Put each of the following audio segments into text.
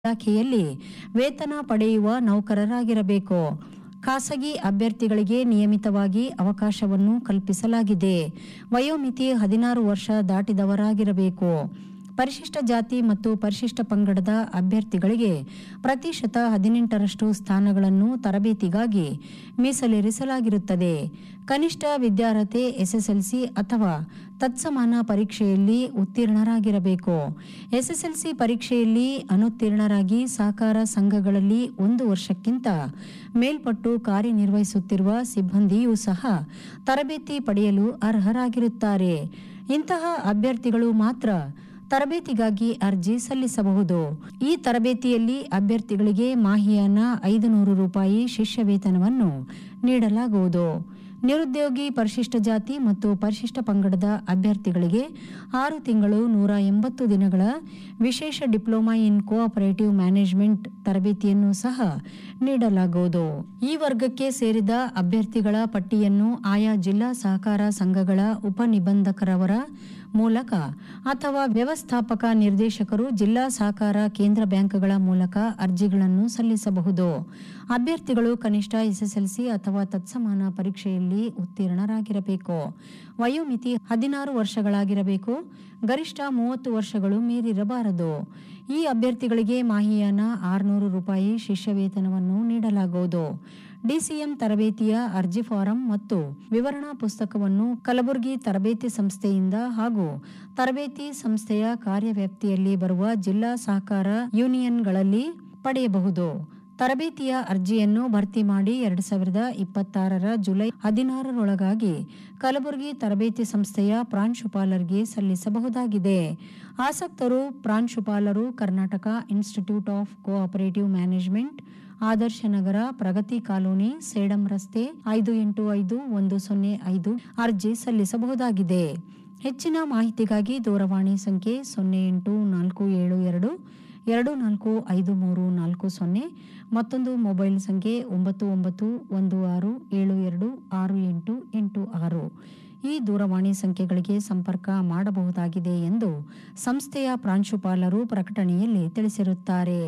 ಇಲಾಖೆಯಲ್ಲಿ ವೇತನ ಪಡೆಯುವ ನೌಕರರಾಗಿರಬೇಕು ಖಾಸಗಿ ಅಭ್ಯರ್ಥಿಗಳಿಗೆ ನಿಯಮಿತವಾಗಿ ಅವಕಾಶವನ್ನು ಕಲ್ಪಿಸಲಾಗಿದೆ ವಯೋಮಿತಿ ಹದಿನಾರು ವರ್ಷ ದಾಟಿದವರಾಗಿರಬೇಕು ಪರಿಶಿಷ್ಟ ಜಾತಿ ಮತ್ತು ಪರಿಶಿಷ್ಟ ಪಂಗಡದ ಅಭ್ಯರ್ಥಿಗಳಿಗೆ ಪ್ರತಿಶತ ಹದಿನೆಂಟರಷ್ಟು ಸ್ಥಾನಗಳನ್ನು ತರಬೇತಿಗಾಗಿ ಮೀಸಲಿರಿಸಲಾಗಿರುತ್ತದೆ ಕನಿಷ್ಠ ವಿದ್ಯಾರ್ಹತೆ ಎಸ್ಎಸ್ಎಲ್ಸಿ ಅಥವಾ ತತ್ಸಮಾನ ಪರೀಕ್ಷೆಯಲ್ಲಿ ಉತ್ತೀರ್ಣರಾಗಿರಬೇಕು ಎಸ್ಎಸ್ಎಲ್ಸಿ ಪರೀಕ್ಷೆಯಲ್ಲಿ ಅನುತ್ತೀರ್ಣರಾಗಿ ಸಹಕಾರ ಸಂಘಗಳಲ್ಲಿ ಒಂದು ವರ್ಷಕ್ಕಿಂತ ಮೇಲ್ಪಟ್ಟು ಕಾರ್ಯನಿರ್ವಹಿಸುತ್ತಿರುವ ಸಿಬ್ಬಂದಿಯೂ ಸಹ ತರಬೇತಿ ಪಡೆಯಲು ಅರ್ಹರಾಗಿರುತ್ತಾರೆ ಇಂತಹ ಅಭ್ಯರ್ಥಿಗಳು ಮಾತ್ರ ತರಬೇತಿಗಾಗಿ ಅರ್ಜಿ ಸಲ್ಲಿಸಬಹುದು ಈ ತರಬೇತಿಯಲ್ಲಿ ಅಭ್ಯರ್ಥಿಗಳಿಗೆ ಮಾಹಿಯಾನ ಐದು ನೂರು ರೂಪಾಯಿ ಶಿಷ್ಯ ವೇತನವನ್ನು ನೀಡಲಾಗುವುದು ನಿರುದ್ಯೋಗಿ ಪರಿಶಿಷ್ಟ ಜಾತಿ ಮತ್ತು ಪರಿಶಿಷ್ಟ ಪಂಗಡದ ಅಭ್ಯರ್ಥಿಗಳಿಗೆ ಆರು ತಿಂಗಳು ನೂರ ಎಂಬತ್ತು ದಿನಗಳ ವಿಶೇಷ ಡಿಪ್ಲೊಮಾ ಇನ್ ಕೋಆಪರೇಟಿವ್ ಮ್ಯಾನೇಜ್ಮೆಂಟ್ ತರಬೇತಿಯನ್ನು ಸಹ ನೀಡಲಾಗುವುದು ಈ ವರ್ಗಕ್ಕೆ ಸೇರಿದ ಅಭ್ಯರ್ಥಿಗಳ ಪಟ್ಟಿಯನ್ನು ಆಯಾ ಜಿಲ್ಲಾ ಸಹಕಾರ ಸಂಘಗಳ ಉಪನಿಬಂಧಕರವರ ಮೂಲಕ ಅಥವಾ ವ್ಯವಸ್ಥಾಪಕ ನಿರ್ದೇಶಕರು ಜಿಲ್ಲಾ ಸಹಕಾರ ಕೇಂದ್ರ ಬ್ಯಾಂಕ್ಗಳ ಮೂಲಕ ಅರ್ಜಿಗಳನ್ನು ಸಲ್ಲಿಸಬಹುದು ಅಭ್ಯರ್ಥಿಗಳು ಕನಿಷ್ಠ ಎಸ್ಎಸ್ಎಲ್ಸಿ ಅಥವಾ ತತ್ಸಮಾನ ಪರೀಕ್ಷೆಯಲ್ಲಿ ಉತ್ತೀರ್ಣರಾಗಿರಬೇಕು ವಯೋಮಿತಿ ಹದಿನಾರು ವರ್ಷಗಳಾಗಿರಬೇಕು ಗರಿಷ್ಠ ಮೂವತ್ತು ವರ್ಷಗಳು ಮೀರಿರಬಾರದು ಈ ಅಭ್ಯರ್ಥಿಗಳಿಗೆ ಮಾಹಿಯಾನ ಆರುನೂರು ರೂಪಾಯಿ ಶಿಷ್ಯ ವೇತನವನ್ನು ನೀಡಲಾಗುವುದು ಡಿಸಿಎಂ ತರಬೇತಿಯ ಅರ್ಜಿ ಫಾರಂ ಮತ್ತು ವಿವರಣಾ ಪುಸ್ತಕವನ್ನು ಕಲಬುರಗಿ ತರಬೇತಿ ಸಂಸ್ಥೆಯಿಂದ ಹಾಗೂ ತರಬೇತಿ ಸಂಸ್ಥೆಯ ಕಾರ್ಯವ್ಯಾಪ್ತಿಯಲ್ಲಿ ಬರುವ ಜಿಲ್ಲಾ ಸಹಕಾರ ಯೂನಿಯನ್ಗಳಲ್ಲಿ ಪಡೆಯಬಹುದು ತರಬೇತಿಯ ಅರ್ಜಿಯನ್ನು ಭರ್ತಿ ಮಾಡಿ ಎರಡ್ ಸಾವಿರದ ಇಪ್ಪತ್ತಾರರ ಜುಲೈ ಹದಿನಾರರೊಳಗಾಗಿ ಕಲಬುರಗಿ ತರಬೇತಿ ಸಂಸ್ಥೆಯ ಪ್ರಾಂಶುಪಾಲರಿಗೆ ಸಲ್ಲಿಸಬಹುದಾಗಿದೆ ಆಸಕ್ತರು ಪ್ರಾಂಶುಪಾಲರು Karnataka institute of cooperative management Adarsha Nagar Pragati colony Sedam ರಸ್ತೆ ಐದು ಎಂಟು ಐದು ಒಂದು ಸೊನ್ನೆ ಐದು ಅರ್ಜಿ ಸಲ್ಲಿಸಬಹುದಾಗಿದೆ ಹೆಚ್ಚಿನ ಮಾಹಿತಿಗಾಗಿ ದೂರವಾಣಿ ಸಂಖ್ಯೆ ಸೊನ್ನೆ ಎಂಟು ನಾಲ್ಕು ಏಳು ಎರಡು ಎರಡು ನಾಲ್ಕು ಐದು ಮೂರು ನಾಲ್ಕು ಸೊನ್ನೆ ಮತ್ತೊಂದು ಮೊಬೈಲ್ ಸಂಖ್ಯೆ ಒಂಬತ್ತು ಒಂಬತ್ತು ಒಂದು ಆರು ಏಳು ಎರಡು ಆರು ಎಂಟು ಎಂಟು ಆರು ಈ ದೂರವಾಣಿ ಸಂಖ್ಯೆಗಳಿಗೆ ಸಂಪರ್ಕ ಮಾಡಬಹುದಾಗಿದೆ ಎಂದು ಸಂಸ್ಥೆಯ ಪ್ರಾಂಶುಪಾಲರು ಪ್ರಕಟಣೆಯಲ್ಲಿ ತಿಳಿಸಿರುತ್ತಾರೆ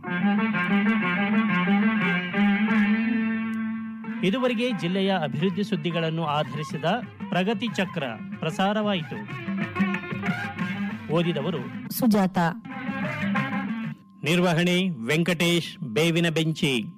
ಇದುವರೆಗೆ ಜಿಲ್ಲೆಯ ಅಭಿವೃದ್ಧಿ ಸುದ್ದಿಗಳನ್ನು ಆಧರಿಸಿದ ಪ್ರಗತಿ ಚಕ್ರ ಪ್ರಸಾರವಾಯಿತು ಓದಿದವರು ಸುಜಾತ ನಿರ್ವಹಣೆ ವೆಂಕಟೇಶ್ ಬೇವಿನ ಬೆಂಚಿ